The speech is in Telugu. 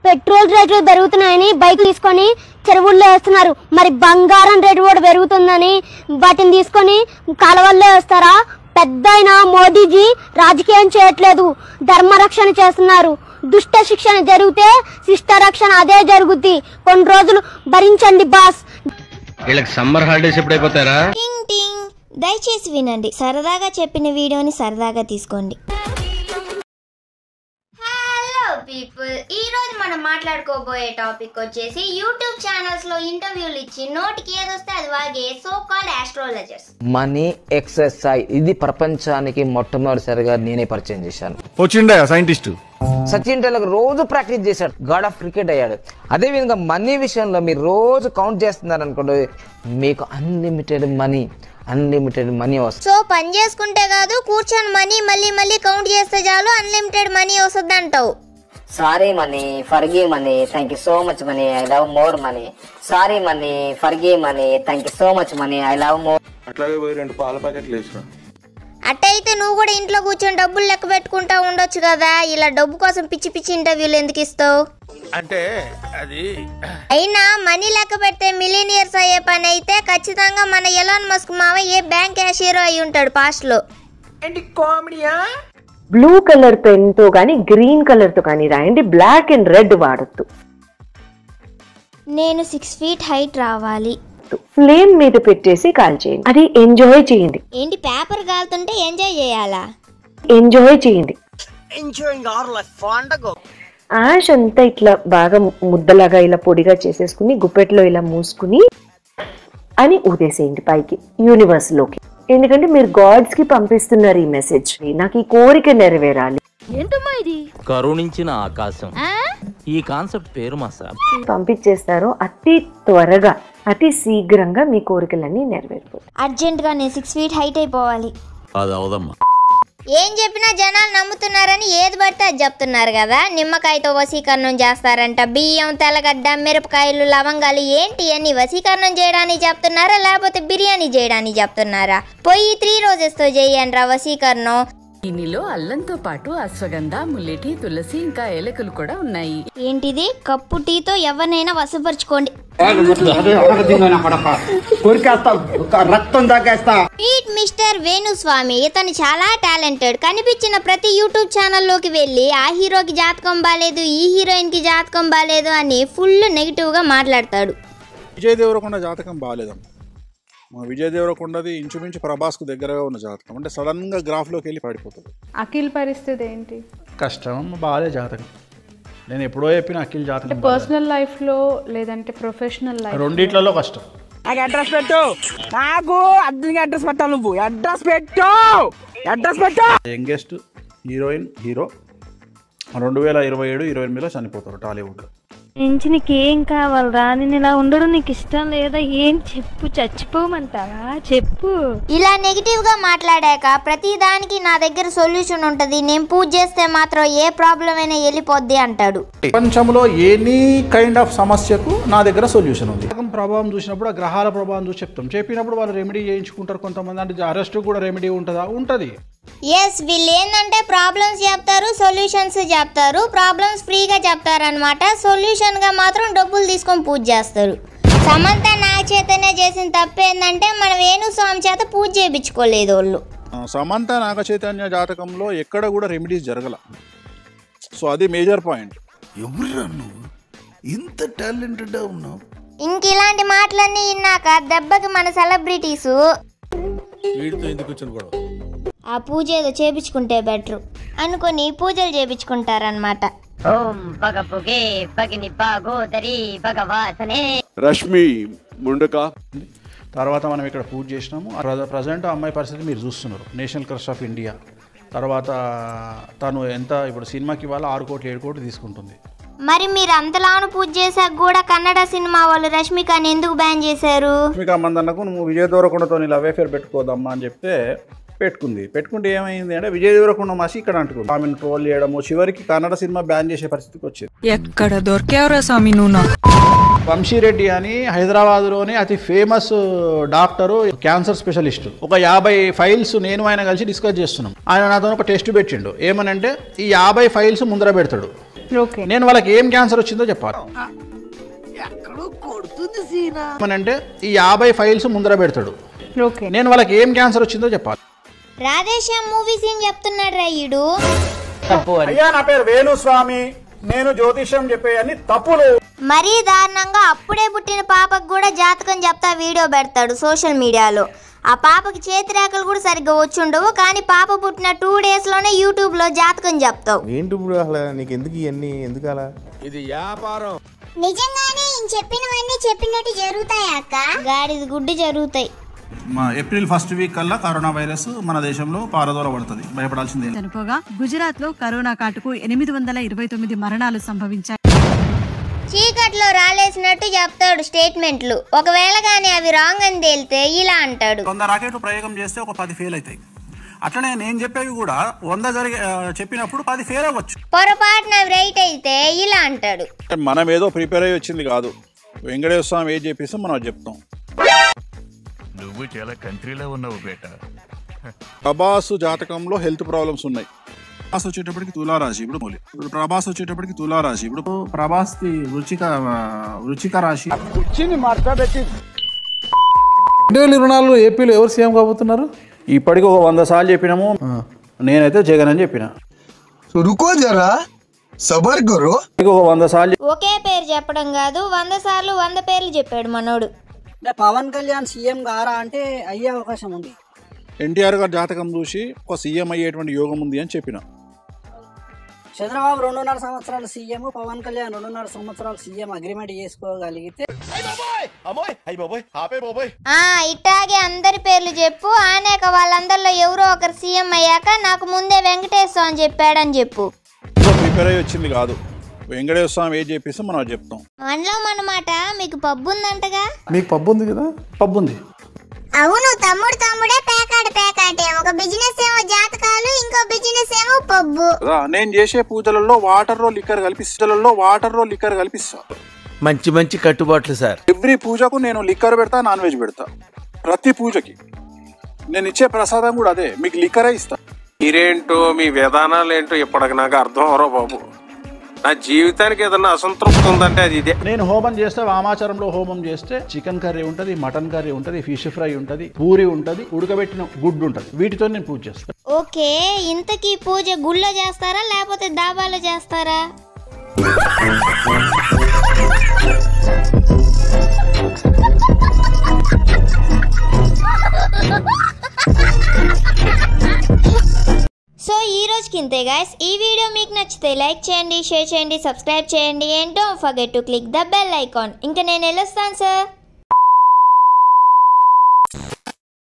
పెట్రోల్ రేట్లు పెరుగుతున్నాయని బైక్ తీసుకొని చెరువుల్లో వేస్తున్నారు మరి బంగారం రేటు కూడా పెరుగుతుందని వాటిని తీసుకొని కాలువల్లో వేస్తారా పెద్ద మోదీజీ రాజకీయం చేయట్లేదు ధర్మరక్షణ చేస్తున్నారు దుష్ట శిక్షణ జరిగితే శిష్ట రక్షణ అదే జరుగుద్ది కొన్ని రోజులు భరించండి బాస్ వీళ్ళకి సమ్మర్ హాలిడేస్ ఎప్పుడైపోతారా టింగ్ టింగ్ దయచేసి వినండి సరదాగా చెప్పిన వీడియోని సరదాగా తీసుకోండి హలో పీపుల్ ఈ రోజు మనం మాట్లాడుకోబోయే టాపిక్ వచ్చేసి యూట్యూబ్ ఛానల్స్ లో ఇంటర్వ్యూలు ఇచ్చి నోటికి ఏదొస్తే అది వాగే so called astrologers money exercise ఇది ప్రపంచానికి మొట్టమొదటిసారిగా నేనే పరిచయం చేశాను వచ్చిండే సైంటిస్ట్ సచిన్ టెండూల్కర్ రోజు ప్రాక్టీస్ చేశాడు గాడ్ ఆఫ్ క్రికెట్ అయ్యాడు అదే విధంగా మనీ విషయంలో మీరు రోజు కౌంట్ చేస్తున్నారు అనుకోండి మీకు అన్లిమిటెడ్ మనీ అన్లిమిటెడ్ మనీ వస్తుంది సో పని చేసుకుంటే కాదు కూర్చొని మనీ మళ్ళీ మళ్ళీ కౌంట్ చేస్తే చాలు అన్లిమిటెడ్ మనీ వస్తుంది అంటావు sorry money forgive money thank you so much money I love more money sorry money forgive money thank you so much money I love more అట్లాగే పోయి రెండు పాల ప్యాకెట్లు వేసిన అట్టయితే నువ్వు కూడా ఇంట్లో కూర్చొని డబ్బులు లెక్క పెట్టుకుంటా ఉండొచ్చు కదా ఇలా డబ్బు కోసం పిచ్చి పిచ్చి ఇంటర్వ్యూలు ఎందుకు ఇస్తావు అంటే అది అయినా మనీ లెక్క పెడితే మిలీనియర్స్ అయ్యే పని అయితే ఖచ్చితంగా మన ఎలాన్ మస్క్ మావ ఏ బ్యాంక్ క్యాషియర్ అయి ఉంటాడు పాస్ట్ లో బ్లూ కలర్ పెన్ తో కానీ గ్రీన్ కలర్ తో కానీ రాయండి బ్లాక్ అండ్ రెడ్ వాడద్దు నేను సిక్స్ ఫీట్ హైట్ రావాలి ఫ్లేమ్ మీద పెట్టేసి కాల్ చేయండి అది ఎంజాయ్ చేయండి ఏంటి పేపర్ కాలుతుంటే ఎంజాయ్ చేయాలా ఎంజాయ్ చేయండి యాష్ అంతా ఇట్లా బాగా ముద్దలాగా ఇలా పొడిగా చేసేసుకుని గుప్పెట్లో ఇలా మూసుకుని అని ఊదేసేయండి పైకి యూనివర్స్ లోకి ఎందుకంటే మీరు గాడ్స్ కి పంపిస్తున్నారు ఈ మెసేజ్ నాకు ఈ కోరిక నెరవేరాలి కరుణించిన ఆకాశం ఈ కాన్సెప్ట్ పేరు మా సార్ పంపించేస్తారో అతి త్వరగా అతి శీఘ్రంగా మీ కోరికలన్నీ నెరవేరిపోతాయి అర్జెంటుగా నేను సిక్స్ ఫీట్ హైట్ అయిపోవాలి అది అవదమ్మా ఏం చెప్పినా జనాలు నమ్ముతున్నారని ఏది పడితే అది చెప్తున్నారు కదా నిమ్మకాయతో వశీకరణం చేస్తారంట బియ్యం తెల్లగడ్డ మిరపకాయలు లవంగాలు ఏంటి అని వశీకరణం చేయడానికి చెప్తున్నారా లేకపోతే బిర్యానీ చేయడానికి చెప్తున్నారా పొయ్యి త్రీ రోజెస్తో చేయండి రా వశీకరణం దీనిలో అల్లంతో పాటు అశ్వగంధ ముల్లెటి తులసి ఇంకా ఏలకులు కూడా ఉన్నాయి ఏంటిది కప్పు టీతో ఎవరినైనా వశపరుచుకోండి మీట్ మిస్టర్ వేణుస్వామి ఇతను చాలా టాలెంటెడ్ కనిపించిన ప్రతి యూట్యూబ్ ఛానల్లోకి వెళ్ళి ఆ హీరోకి జాతకం బాగాలేదు ఈ హీరోయిన్ కి జాతకం బాగాలేదు అని ఫుల్ నెగిటివ్ గా మాట్లాడతాడు విజయ్ దేవరకొండ జాతకం బాగాలేదమ్మ మా విజయ్ దేవరకొండది ఇంచుమించు ప్రభాస్కు దగ్గరగా ఉన్న జాతకం అంటే సడన్గా గ్రాఫ్లోకి వెళ్ళి పడిపోతుంది అఖిల్ పరిస్థితి ఏంటి కష్టం బాగాలే జాతకం నేను ఎప్పుడో చెప్పిన అఖిల్ జాతకం పర్సనల్ లైఫ్ లో లేదంటే ప్రొఫెషనల్ లైఫ్ రెండిట్లలో కష్టం నాకు అడ్రస్ పెట్టు నాకు అద్దెకి అడ్రస్ పెట్టాలి నువ్వు అడ్రస్ పెట్టు అడ్రస్ పెట్టు యంగెస్ట్ హీరోయిన్ హీరో రెండు వేల ఇరవై ఏడు ఇరవై ఎనిమిదిలో చనిపోతారు టాలీవుడ్లో నుంచి నీకేం కావాలరా నేను ఇలా ఉండడం నీకు ఇష్టం లేదా ఏం చెప్పు చచ్చిపోమంటావా చెప్పు ఇలా నెగిటివ్ గా మాట్లాడాక ప్రతి దానికి నా దగ్గర సొల్యూషన్ ఉంటది నేను పూజ చేస్తే మాత్రం ఏ ప్రాబ్లం అయినా వెళ్ళిపోద్ది అంటాడు ప్రపంచంలో ఎనీ కైండ్ ఆఫ్ సమస్యకు నా దగ్గర సొల్యూషన్ ఉంది గ్రహం ప్రభావం చూసినప్పుడు ఆ గ్రహాల ప్రభావం చూసి చెప్తాం చెప్పినప్పుడు వాళ్ళు రెమెడీ చేయించుకుంటారు కొంతమంది అంటే అరెస్ట్ కూడా రెమెడీ ఉంటుందా ఉంటుంది ఎస్ వీళ్ళు ఏంటంటే ప్రాబ్లమ్స్ చెప్తారు సొల్యూషన్స్ చెప్తారు ప్రాబ్లమ్స్ ఫ్రీగా చెప్తారనమాట సొల్యూషన్ గా మాత్రం డబ్బులు తీసుకొని పూజ చేస్తారు సమంత నా చేతనే చేసిన తప్పు ఏంటంటే మన వేణుస్వామి చేత పూజ చేయించుకోలేదు వాళ్ళు ఆ, సమంత నాగ చైతన్య జాతకంలో ఎక్కడ కూడా రెమెడీస్ జరగల సో అది మేజర్ పాయింట్ ఎవరురా నువ్వు ఇంత టాలెంటెడ్ ఉన్నావు ఇంక ఇలాంటి మాటలన్నీ విన్నాక దెబ్బకి మన సెలబ్రిటీస్ వీడితో ఎందుకు వచ్చిన గొడవ ఆ పూజ ఏదో చేపించుకుంటే బెటర్ అనుకొని పూజలు చేపించుకుంటారనమాట ఓం పగ పొగే పగిని పాగోదరి భగవాసనే రష్మి ముండక తర్వాత మనం ఇక్కడ పూజ చేసినాము ప్రజెంట్ ఆ అమ్మాయి పరిస్థితి మీరు చూస్తున్నారు నేషనల్ క్రష్ ఆఫ్ ఇండియా తర్వాత తను ఎంత ఇప్పుడు సినిమాకి ఇవాళ ఆరు కోట్లు ఏడు కోట్లు తీసుకుంటుంది మరి మీరు అంతలాను పూజ చేశాక కూడా కన్నడ సినిమా వాళ్ళు రష్మికని ఎందుకు బ్యాన్ చేశారు మీకు ఆ మందన్నకు నువ్వు విజయ్ దేవరకొండతో ఇలా అవేఫేర్ పెట్టుకోదమ్మా అని చెప్తే పెట్టుకుంది పెట్టుకుంటే ఏమైంది అంటే విజయ్ దేవరకొండ మాసి ఇక్కడ అంటుకుంది ఆమెను ట్రోల్ చేయడము చివరికి కన్నడ సినిమా బ్యాన్ చేసే పరిస్థితికి వచ్చింది ఎక్కడ దొరికేవరా స్వామి నువ్వు వంశీరెడ్డి అని హైదరాబాద్లోని అతి ఫేమస్ డాక్టరు క్యాన్సర్ స్పెషలిస్ట్ ఒక యాభై ఫైల్స్ నేను ఆయన కలిసి డిస్కస్ చేస్తున్నాం ఆయన నాతో ఒక టెస్ట్ పెట్టిండు ఏమనంటే ఈ యాభై ఫైల్స్ ముందర పెడతాడు ఓకే నేను వాళ్ళకి ఏం క్యాన్సర్ వచ్చిందో చెప్పాలి అని అంటే ఈ యాభై ఫైల్స్ ముందర పెడతాడు ఓకే నేను వాళ్ళకి ఏం క్యాన్సర్ వచ్చిందో చెప్పాలి రాధేశ్యామ్ మూవీ సీన్ చెప్తున్నాడు రా ఈడు అయ్యా నా పేరు వేణుస్వామి నేను జ్యోతిష్యం చెప్పే అన్ని తప్పులు మరీ దారుణంగా అప్పుడే పుట్టిన పాపకు కూడా జాతకం చెప్తా వీడియో పెడతాడు సోషల్ మీడియాలో ఆ పాపకి చేతి రేఖలు కూడా సరిగ్గా వచ్చుండవు కానీ పాప పుట్టిన టూ డేస్ లోనే యూట్యూబ్ లో జాతకం చెప్తావు ఏంటి ఇప్పుడు అసలు నీకు ఎందుకు ఇవన్నీ ఎందుకు అలా ఇది వ్యాపారం నిజంగానే చెప్పినవన్నీ చెప్పినట్టు జరుగుతాయి అక్క గాడిది గుడ్డు జరుగుతాయి మా ఏప్రిల్ ఫస్ట్ వీక్ కల్లా కరోనా వైరస్ మన దేశంలో పారదోల పడుతుంది భయపడాల్సిందే చనిపోగా గుజరాత్ లో కరోనా కాటుకు ఎనిమిది వందల ఇరవై తొమ్మిది మరణాలు సంభవించాయి చీకట్లో రాలేసినట్టు చెప్తాడు స్టేట్మెంట్లు ఒకవేళ కానీ అవి రాంగ్ అని తేలితే ఇలా అంటాడు వంద రాకెట్లు ప్రయోగం చేస్తే ఒక పది ఫెయిల్ అవుతాయి అట్లనే నేను చెప్పేవి కూడా వంద జరిగే ఆ, చెప్పినప్పుడు పది ఫెయిల్ అవ్వచ్చు పొరపాటున అవి రైట్ అయితే ఇలా అంటాడు మనం ఏదో ప్రిపేర్ అయ్యి వచ్చింది కాదు వెంకటేశ్వర స్వామి ఏం చెప్పేస్తే మనం అది చెప్తాం నువ్వు చాలా కంట్రీలో ఉన్నావు బేటా ప్రభాస్ జాతకంలో హెల్త్ ప్రాబ్లమ్స్ ఉన్నాయి ప్రభాస్ వచ్చేటప్పటికి తులారాశి ఇప్పుడు మూలి ఇప్పుడు ప్రభాస్ వచ్చేటప్పటికి తులారాశి ఇప్పుడు ప్రభాస్ ది వృచ్చిక ఆ, వృచ్చిక రాశి వచ్చింది మాట్లాడబెట్టి రెండు వేల ఇరవై నాలుగులో ఏపీలో ఎవరు సీఎం కాబోతున్నారు ఇప్పటికి ఒక వంద సార్లు చెప్పినాము నేనైతే జగన్ అని చెప్పిన రుకో జరా సబర్ కరో ఒక వంద సార్లు ఒకే పేరు చెప్పడం కాదు వంద సార్లు వంద పేర్లు చెప్పాడు మనోడు పవన్ కళ్యాణ్ సీఎం గారా అంటే అయ్యే అవకాశం ఉంది ఎన్టీఆర్ గారి జాతకం చూసి ఒక సీఎం అయ్యేటువంటి యోగం ఉంది అని చెప్పిన చంద్రబాబు రెండున్నర సంవత్సరాలు సీఎం పవన్ కళ్యాణ్ రెండున్నర సంవత్సరాలు సీఎం అగ్రిమెంట్ చేసుకోగలిగితే ఆ ఇట్టాగే అందరి పేర్లు చెప్పు ఆనేక వాళ్ళందరిలో ఎవరో ఒకరు సీఎం అయ్యాక నాకు ముందే వెంకటేశ్వర అని చెప్పాడని చెప్పు ప్రిపేర్ అయ్యి వచ్చింది కాదు వెంకటేశ్వర స్వామి ఏం చెప్పేస్తే మనం అది చెప్తాం మనలో మనమాట మీకు పబ్బు ఉందంటగా మీకు పబ్బు ఉంది కదా పబ్బు ఉంది అవును తమ్ముడు తమ్ముడే పేకాడు పేకాటే ఒక బిజినెస్ ఏమో జాతకాలు ఇంకో బిజినెస్ ఏమో పబ్బు కదా నేను చేసే పూజలలో వాటర్ లో లిక్కర్ కలిపిస్తలలో వాటర్ లో లిక్కర్ కలిపిస్తా మంచి మంచి కట్టుబాట్లు సార్ ఎవ్రీ పూజకు నేను లిక్కర్ పెడతా నాన్ వెజ్ పెడతా ప్రతి పూజకి నేను ఇచ్చే ప్రసాదం కూడా అదే మీకు లిక్కరే ఇస్తా మీరేంటో మీ విధానాలు ఏంటో ఇప్పటికి నాకు అర్థం అవరో బాబు నా జీవితానికి ఏదన్నా అసంతృప్తి ఉందంటే అది ఇదే నేను హోమం చేస్తే వామాచారంలో హోమం చేస్తే చికెన్ కర్రీ ఉంటుంది మటన్ కర్రీ ఉంటుంది ఫిష్ ఫ్రై ఉంటుంది పూరి ఉంటుంది ఉడకబెట్టిన గుడ్డు ఉంటుంది వీటితో నేను పూజ చేస్తాను ఓకే ఇంతకీ పూజ గుళ్ళో చేస్తారా లేకపోతే దాబాలో చేస్తారా సో ఈ రోజుకి ఇంతే గాయస్ ఈ వీడియో మీకు నచ్చితే లైక్ చేయండి షేర్ చేయండి సబ్స్క్రైబ్ చేయండి and don't forget to click the bell icon ఇంకా నేను వెళ్ళొస్తాను సార్